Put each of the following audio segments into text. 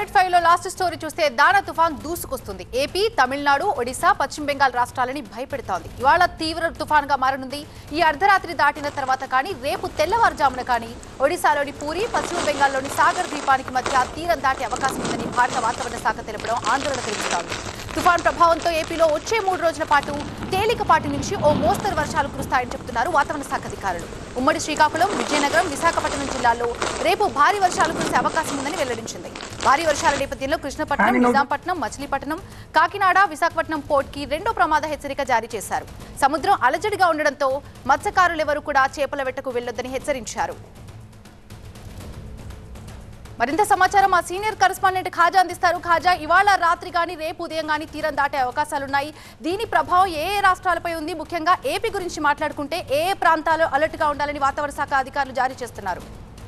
Private five లో last story చూస్తే Dana తుఫాన్ దూసుకొస్తుంది ఏపీ తమిళనాడు ఒడిశా పశ్చిమ బెంగాల్ రాష్ట్రాలని భయపెడుతోంది ఇవాళ తీవ్ర తుఫాన్ గా మారనుంది ఈ అర్ధరాత్రి దాటిన తర్వాత కానీ రేపు తెల్లవారుజామున కానీ ఒడిశాలోని పూరి పశ్చిమ బెంగాల్లోని సాగర్ ద్వీపానికి మధ్య తీరం దాటే అవకాశం ఉందని భారత వాతావరణ శాఖ తెలపడం ఆందోళన కలిగిస్తోంది తుఫాన్ ప్రభావంతో ఏపీలో వచ్చే మూడు రోజుల పాటు తేలికపాటి నుంచి ఓ మోస్తరు వర్షాలు కురుస్తాయని చెబుతున్నారు వాతావరణ శాఖ అధికారులు ఉమ్మడి శ్రీకాకుళం విజయనగరం విశాఖపట్నం జిల్లాల్లో రేపు భారీ వర్షాలు కురిసే అవకాశం ఉందని వెల్లడించింది భారీ వర్షాల నేపథ్యంలో కృష్ణపట్నం నిజాంపట్నం మచిలీపట్నం కాకినాడ విశాఖపట్నం పోర్ట్ కి రెండో ప్రమాద హెచ్చరిక జారీ చేశారు సముద్రం అలజడిగా ఉండడంతో మత్స్యకారులెవరూ కూడా చేపల వేటకు వెళ్లొద్దని హెచ్చరించారు మరింత సమాచారం మా సీనియర్ కరెస్పాండెంట్ ఖాజా అందిస్తారు ఖాజా ఇవాళ రాత్రి కానీ రేపు ఉదయం కానీ తీరం దాటే అవకాశాలున్నాయి దీని ప్రభావం ఏ ఏ రాష్ట్రాలపై ఉంది ముఖ్యంగా ఏపీ గురించి మాట్లాడుకుంటే ఏ ఏ ప్రాంతాలు అలర్ట్ గా ఉండాలని వాతావరణ శాఖ అధికారులు జారీ చేస్తున్నారు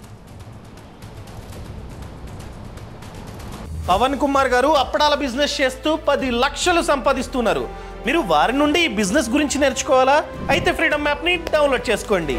పవన్ కుమార్ గారు అప్పడాల బిజినెస్ చేస్తూ పది లక్షలు సంపాదిస్తున్నారు మీరు వారి నుండి ఈ బిజినెస్ గురించి నేర్చుకోవాలా అయితే ఫ్రీడమ్ యాప్ని డౌన్లోడ్ చేసుకోండి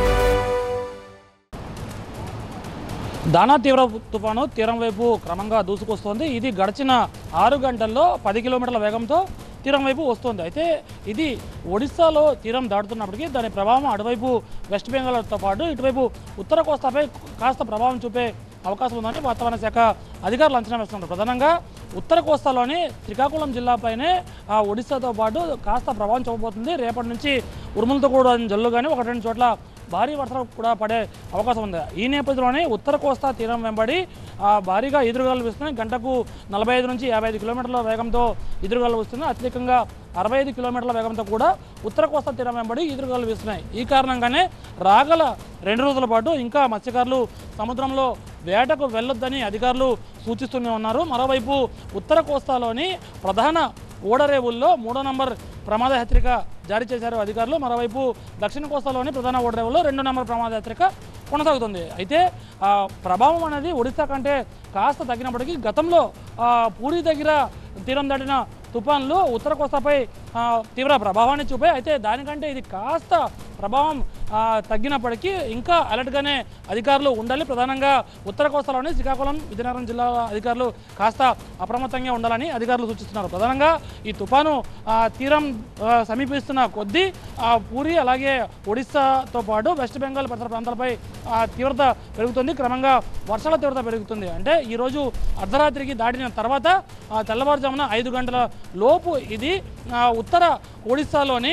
దానా తీవ్ర తుఫాను తీరం వైపు క్రమంగా దూసుకొస్తోంది ఇది గడిచిన ఆరు గంటల్లో పది కిలోమీటర్ల వేగంతో తీరం వైపు వస్తుంది అయితే ఇది ఒడిశాలో తీరం దాటుతున్నప్పటికీ దాని ప్రభావం అటువైపు వెస్ట్ బెంగాల్తో పాటు ఇటువైపు ఉత్తర కోస్తాపై కాస్త ప్రభావం చూపే అవకాశం ఉందని వాతావరణ శాఖ అధికారులు అంచనా వేస్తున్నారు ప్రధానంగా ఉత్తర కోస్తాలోని శ్రీకాకుళం జిల్లాపైనే ఆ ఒడిశాతో పాటు కాస్త ప్రభావం చూపబోతుంది రేపటి నుంచి ఉరుములతో కూడా జల్లు కానీ ఒకటి రెండు చోట్ల భారీ వర్షాలు కూడా పడే అవకాశం ఉంది ఈ నేపథ్యంలోనే ఉత్తర కోస్తా తీరం వెంబడి ఆ, భారీగా ఎదురుగాలు వీస్తున్నాయి గంటకు నలభై ఐదు నుంచి యాభై ఐదు కిలోమీటర్ల వేగంతో ఎదురుగాలు వస్తున్నాయి అత్యధికంగా అరవై ఐదు కిలోమీటర్ల వేగంతో కూడా ఉత్తర కోస్తా తీరం వెంబడి ఎదురుగాలు వీస్తున్నాయి ఈ కారణంగానే రాగల రెండు రోజుల పాటు ఇంకా మత్స్యకారులు సముద్రంలో వేటకు వెళ్ళొద్దని అధికారులు సూచిస్తూనే ఉన్నారు మరోవైపు ఉత్తర కోస్తాలోని ప్రధాన ఓడరేవుల్లో మూడో నంబర్ ప్రమాద హెచ్చరిక జారీ చేశారు అధికారులు మరోవైపు దక్షిణ కోస్తాలోని ప్రధాన ఓడరేవుల్లో రెండో నంబర్ ప్రమాద హెచ్చరిక కొనసాగుతుంది అయితే ఆ, ప్రభావం అనేది ఒడిశా కంటే కాస్త తగ్గినప్పటికీ గతంలో ఆ, పూరి దగ్గర తీరం దాటిన తుఫాన్లు ఉత్తర కోస్తాపై ఆ, తీవ్ర ప్రభావాన్ని చూపాయి అయితే దానికంటే ఇది కాస్త ప్రభావం ఆ, తగ్గినప్పటికీ ఇంకా అలర్ట్గానే అధికారులు ఉండాలి ప్రధానంగా ఉత్తర కోస్తాలోని శ్రీకాకుళం విజయనగరం జిల్లా అధికారులు కాస్త అప్రమత్తంగా ఉండాలని అధికారులు సూచిస్తున్నారు ప్రధానంగా ఈ తుఫాను ఆ, తీరం ఆ, సమీపిస్తున్న కొద్దీ ఆ, పూరి అలాగే ఒడిస్సాతో పాటు వెస్ట్ బెంగాల్ పరిసర ప్రాంతాలపై ఆ, తీవ్రత పెరుగుతుంది క్రమంగా వర్షాల తీవ్రత పెరుగుతుంది అంటే ఈరోజు అర్ధరాత్రికి దాటిన తర్వాత ఆ, తెల్లవారుజామున ఐదు గంటల లోపు ఇది ఆ, ఉత్తర ఒడిస్సాలోని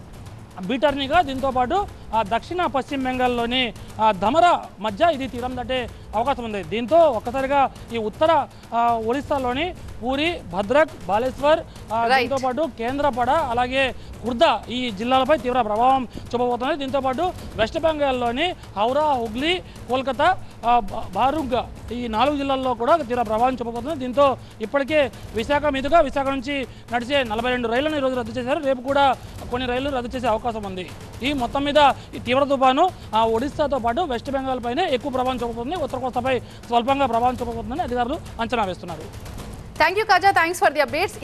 బీటర్నిగా దీంతో పాటు ఆ దక్షిణ పశ్చిమ బెంగాల్లోని ఆ ధమరా మధ్య ఇది తీరం దాటే అవకాశం ఉంది దీంతో ఒక్కసారిగా ఈ ఉత్తర ఆ, ఒడిస్సాలోని పూరి భద్రక్ బాలేశ్వర్ ఆ, Right. దీంతో పాటు కేంద్రపడ అలాగే కుర్దా ఈ జిల్లాలపై తీవ్ర ప్రభావం చూపబోతుంది దీంతో పాటు వెస్ట్ బెంగాల్లోని హౌరా హుగ్లీ కోల్కతా ఆ, బా- బారుగ్ ఈ నాలుగు జిల్లాల్లో కూడా తీవ్ర ప్రభావం చూపబోతుంది దీంతో ఇప్పటికే విశాఖ మీదుగా విశాఖ నుంచి నడిచే నలభై రెండు రైళ్లను ఈరోజు రద్దు చేశారు రేపు కూడా కొన్ని రైళ్లు రద్దు చేసే అవకాశం ఉంది ఈ మొత్తం మీద ఈ తీవ్ర తుఫాను ఆ ఒడిశాతో పాటు వెస్ట్ బెంగాల్ పైనే ఎక్కువ ప్రభావం చూపబోతుంది ఉత్తర కోస్తాపై స్వల్పంగా ప్రభావం చూపబోతుందని అధికారులు అంచనా వేస్తున్నారు thank you Khaja thanks for the updates